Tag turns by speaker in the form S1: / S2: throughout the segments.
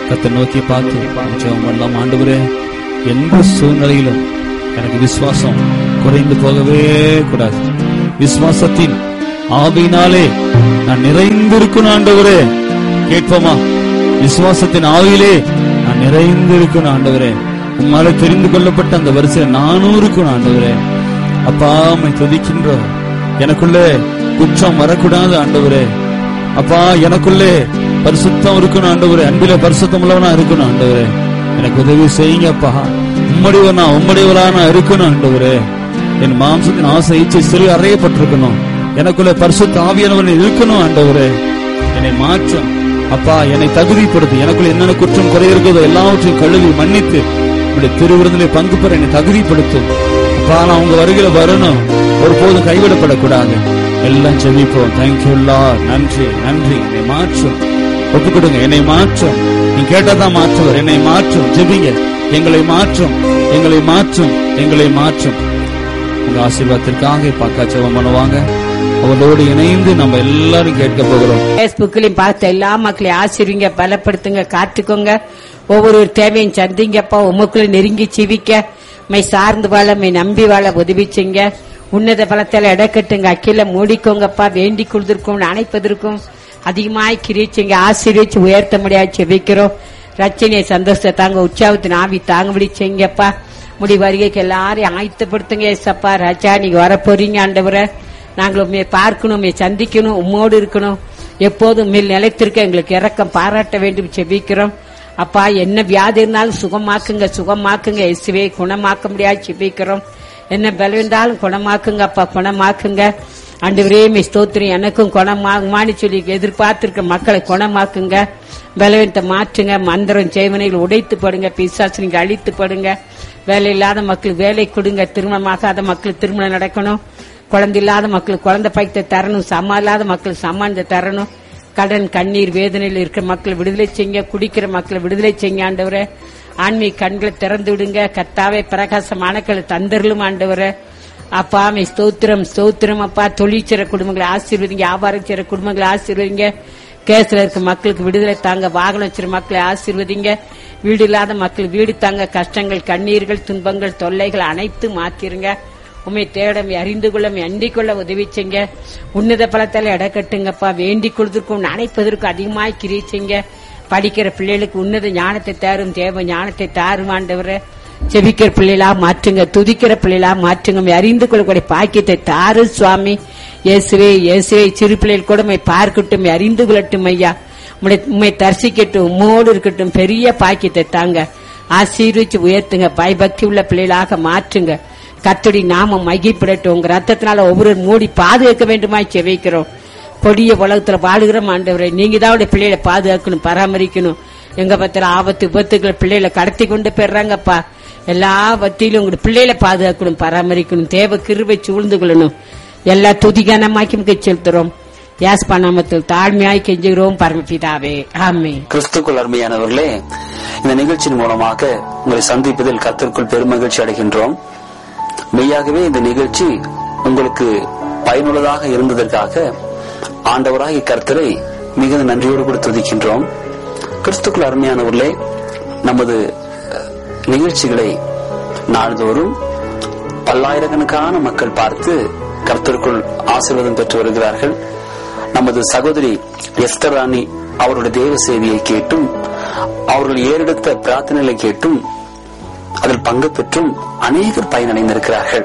S1: கத்தை நோக்கி பார்த்து ஜெபம் பண்ணலாம் ஆண்டவரே எந்த சூழ்நிலையிலும் எனக்கு விசுவாசம் குறைந்து போகவே கூடாது விசுவாசத்தின் ஆவியினாலே நான் நிறைந்திருக்கணும் ஆண்டவரே கேட்போமா விசுவாசத்தின் ஆவியிலே நான் நிறைந்திருக்கணும் ஆண்டவரே உம்மால தெரிந்து கொள்ளப்பட்ட அந்த வரிசையில் நானும் இருக்கணும் ஆண்டவரே அப்பா உம்மை துதிக்கின்றோம் எனக்குள்ளே குற்றம் வரக்கூடாது ஆண்டவரே அப்பா எனக்குள்ளே பரிசுத்தம் இருக்கணும் ஆண்டவரே அன்பில பரிசுத்தம் உள்ளவனா இருக்கணும் ஆண்டவரே எனக்கு உதவி செய்யுங்கப்பா உம்மடிவனா உம்மடிவரா நான் இருக்கணும் ஆண்டவரே என் மாம்சத்தின் ஆசை இச்சை சிறு அறையப்பட்டிருக்கணும் எனக்குள்ள பரிசுத்த ஆவியானவன் இருக்கணும் ஆண்டவரே என்னை மாற்றும் அப்பா என்னை தகுதிப்படுத்து எனக்குள்ள என்னென்ன குற்றம் குறை இருக்கிறதோ எல்லாவற்றையும் கழுவி மன்னித்து உங்களுடைய திருவிருந்திலே பங்கு பெற என்னை தகுதிப்படுத்தும் அப்பா நான் உங்க வருகிற வரணும் ஒருபோதும் கைவிடப்படக்கூடாது எல்லாம் செவிப்போம் தேங்க்யூ நன்றி நன்றி என்னை மாற்றும் ஒப்பு கொடுங்க என்னை மாற்றும் நீ கேட்டதான் மாற்றுவர் என்னை மாற்றும் ஜெபிங்க எங்களை மாற்றும் எங்களை மாற்றும் எங்களை மாற்றும் உங்க ஆசீர்வாதத்திற்காக பக்கா செவம் பண்ணுவாங்க அவளோடு இணைந்து நம்ம எல்லாரும் கேட்க போகிறோம்
S2: பேஸ்புக்லயும் பார்த்த எல்லா மக்களையும் ஆசிரிங்க பலப்படுத்துங்க காத்துக்கோங்க ஒவ்வொரு தேவையும் சந்திங்கப்பா உமக்குள்ள நெருங்கி சிவிக்க மை சார்ந்து வாழ மை நம்பி வாழ உதவி செய்ங்க உன்னத பலத்தால இடக்கட்டுங்க அக்கில மூடிக்கோங்கப்பா வேண்டி கொடுத்திருக்கும் அணைப்பதற்கும் அதிகமாய் கிரிச்சிங்க ஆசீர்வச்சு உயர்த்த முடியாது செபிக்கிறோம் ரச்சனையை சந்தோஷத்தை தாங்க உற்சாகத்தின் ஆவி தாங்கபடி செய்யுங்கப்பா முடி வருகைக்கு எல்லாரையும் ஆயத்தப்படுத்துங்க ஏசப்பா ராஜா நீங்க வர போறீங்க ஆண்டவரை நாங்கள் உண்மையை பார்க்கணும் உண்மையை சந்திக்கணும் உம்மோடு இருக்கணும் எப்போதும் மேல் நிலைத்திருக்க எங்களுக்கு இறக்கம் பாராட்ட வேண்டும் செபிக்கிறோம் அப்பா என்ன வியாதி இருந்தாலும் சுகமாக்குங்க சுகமாக்குங்க இயேசுவே குணமாக்க முடியாது செபிக்கிறோம் என்ன பலம் இருந்தாலும் குணமாக்குங்க அப்பா குணமாக்குங்க ஆண்டவரே மே ஸ்தோத்திரம் எனக்கும் குணமாகுமான்னு சொல்லி எதிர்பார்த்திருக்க மக்களை குணமாக்குங்க பலவீனத்தை மாற்றுங்க மந்திரம் செய்வனைகள் உடைத்து படுங்க பிசாசு நீங்க அழித்து படுங்க வேலை இல்லாத மக்களுக்கு வேலை கொடுங்க திருமணமாகாத மக்களுக்கு திருமணம் நடக்கணும் குழந்தை இல்லாத மக்களுக்கு குழந்தை பாய்த்த தரணும் சம்மா இல்லாத மக்களுக்கு சம்மானத்தை தரணும் கடன் கண்ணீர் வேதனையில் இருக்கிற மக்களை விடுதலை செய்யுங்க குடிக்கிற மக்களை விடுதலை செய்யுங்க ஆண்டவரே ஆன்மீக கண்களை திறந்து விடுங்க கத்தாவே பிரகாசமானக்களை தந்தரலும் ஆண்டவரே அப்பா மே ஸ்தோத்திரம் ஸ்தோத்திரம் அப்பா தொழிற்சிற குடும்பங்களை ஆசீர்வதிங்க வியாபாரம் செய்யற குடும்பங்களை ஆசீர்வதிங்க கேஸ்ல இருக்க மக்களுக்கு விடுதலை தாங்க வாகனம் வச்சிருக்க மக்களை ஆசீர்வதிங்க வீடு இல்லாத மக்கள் வீடு தாங்க கஷ்டங்கள் கண்ணீர்கள் துன்பங்கள் தொல்லைகள் அனைத்தும் மாத்திருங்க உண்மை தேடம் அறிந்து கொள்ள அண்டிக் கொள்ள உதவி செய்ங்க உன்னத பலத்தால இடக்கட்டுங்கப்பா வேண்டிக் கொள்வதற்கும் நினைப்பதற்கும் அதிகமாய் கிரீச்சிங்க படிக்கிற பிள்ளைகளுக்கு உன்னத ஞானத்தை தாரும் தேவ ஞானத்தை தாரும் ஆண்டவரை செபிக்கிற பிள்ளைகளா மாற்றுங்க துதிக்கிற பிள்ளைகளா மாற்றுங்க உம்மை அறிந்து கொள்ளக்கூடிய பாக்கியத்தை தாரு சுவாமி இயேசுவே இயேசுவே சிறு பிள்ளைகள் கூட உம்மை பார்க்கட்டும் உம்மை அறிந்து கொள்ளட்டும் ஐயா உம்முடைய உண்மை தரிசிக்கட்டும் உம்மோடு இருக்கட்டும் பெரிய பாக்கியத்தை தாங்க ஆசீர்வச்சு உயர்த்துங்க பயபக்தி உள்ள பிள்ளைகளாக மாற்றுங்க கத்தடி நாம மையப்படட்டும் உங்க ரத்தத்தினால ஒவ்வொரு மூடி பாதுகாக்க வேண்டுமாய் செவிக்கிறோம் கொடிய உலகத்துல வாழுகிறோம் ஆண்டவரே நீங்க தான் உடைய பிள்ளைகளை பாதுகாக்கணும் பராமரிக்கணும் எங்க பத்திர ஆபத்து விபத்துக்கள் பிள்ளைகளை கடத்தி கொண்டு போயிடுறாங்கப்பா எல்லா வத்தியிலும் உங்களுடைய பிள்ளைகளை பாதுகாக்கணும் பராமரிக்கணும் தேவ கிருவை சூழ்ந்து கொள்ளணும் எல்லா துதிகானமாக்கி செலுத்துறோம் யாஸ் பண்ணாமத்தில் தாழ்மையாய் கெஞ்சுகிறோம் பரமபிதாவே ஆமே
S3: கிறிஸ்துக்குள் அருமையானவர்களே இந்த நிகழ்ச்சியின் மூலமாக உங்களை சந்திப்பதில் கத்திற்குள் பெருமகிழ்ச்சி அடைகின்றோம் மெய்யாகவே இந்த நிகழ்ச்சி உங்களுக்கு பயனுள்ளதாக இருந்ததற்காக ஆண்டவராகிய கர்த்தரை மிகுந்த நன்றியோடு கூட துதிக்கின்றோம் கிறிஸ்துக்குள் அருமையானவர்களே நமது அஹ், நிகழ்ச்சிகளை நாள்தோறும் பல்லாயிரக்கணக்கான மக்கள் பார்த்து கர்த்தருக்குள் ஆசீர்வாதம் பெற்று வருகிறார்கள் நமது சகோதரி எஸ்தர் ராணி அவருடைய தேவ செய்தியை கேட்டும் அவர்கள் ஏறெடுத்த பிரார்த்தனைகளை கேட்டும் அதில் பங்கு பெற்றும் அநேகர் பயனடைந்திருக்கிறார்கள்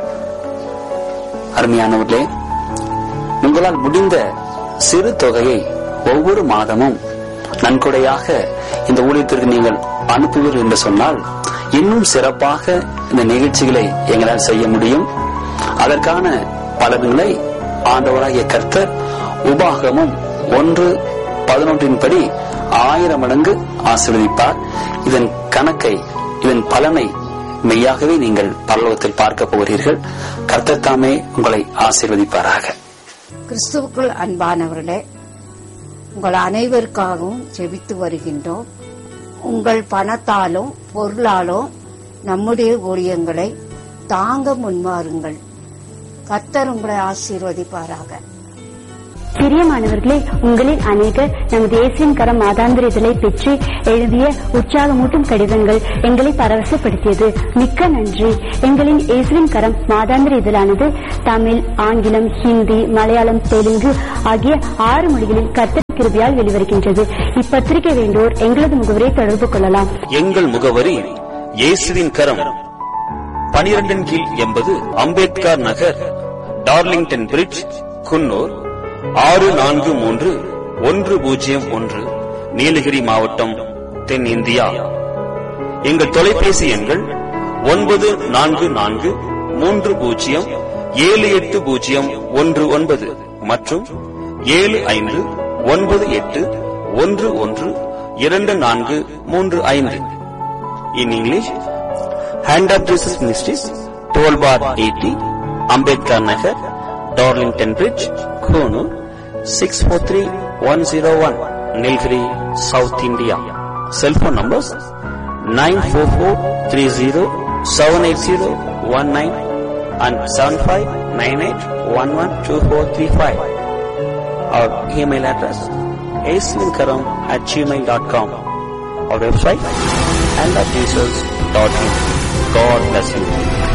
S3: அருமையானவர்களே உங்களால் முடிந்த சிறு தொகையை ஒவ்வொரு மாதமும் நன்கொடையாக இந்த ஊழியத்திற்கு நீங்கள் அனுப்புவீர்கள் என்று சொன்னால் இன்னும் சிறப்பாக இந்த நிகழ்ச்சிகளை எங்களால் செய்ய முடியும் அதற்கான பலன்களை ஆண்டவராகிய கர்த்தர் உபாகமும் ஒன்று பதினொன்றின் படி ஆயிரம் மடங்கு ஆசீர்வதிப்பார் இதன் கணக்கை இதன் பலனை மெய்யாகவே நீங்கள் பரலோகத்தில் பார்க்க போகிறீர்கள் கர்த்தர் தாமே உங்களை ஆசீர்வதிப்பாராக
S4: கிறிஸ்துவுக்குள் அன்பானவர்களே உங்கள் அனைவருக்காகவும் ஜெபித்து வருகின்றோம் உங்கள் பணத்தாலும் பொருளாலும் நம்முடைய ஊழியங்களை தாங்க முன்வாருங்கள் கர்த்தர் உங்களை ஆசீர்வதிப்பாராக
S5: பிரியமானவர்களே உங்களில் அநேகர் நமது இயேசுவின் கரம் மாதாந்திர இதழை பெற்று எழுதிய உற்சாகமூட்டும் கடிதங்கள் எங்களை பரவசப்படுத்தியது மிக்க நன்றி எங்களின் இயேசுவின் கரம் மாதாந்திர இதழானது தமிழ் ஆங்கிலம் ஹிந்தி மலையாளம் தெலுங்கு ஆகிய ஆறு மொழிகளில் கர்த்தர் கிருபியால் வெளிவருகின்றது இப்பத்திரிகை வேண்டோர் எங்களது முகவரை தொடர்பு கொள்ளலாம்
S3: எங்கள் முகவரி இயேசுவின் கரம் பனிரெண்டின் கீழ் எண்பது அம்பேத்கர் நகர் டார்லிங்டன் பிரிட்ஜ் குன்னூர் ஆறு நான்கு மூன்று ஒன்று பூஜ்ஜியம் ஒன்று நீலகிரி மாவட்டம் தென் இந்தியா எங்கள் தொலைபேசி எண்கள் ஒன்பது நான்கு நான்கு மூன்று பூஜ்ஜியம் ஏழு எட்டு பூஜ்ஜியம் ஒன்று ஒன்பது மற்றும் ஏழு ஐந்து ஒன்பது எட்டு ஒன்று ஒன்று இரண்டு நான்கு மூன்று ஐந்து in English hand of Jesus ministries twelve bar eighty Ambedkar Nagar Darlington bridge Coonoor six four three one zero one Nilgiri south India cellphone numbers nine four four three zero seven eight zero one nine and seven five nine eight one one two four three five our email address ஏஸ்லின்கரம் at Gmail dot com our website and at Jesus.in. God bless you.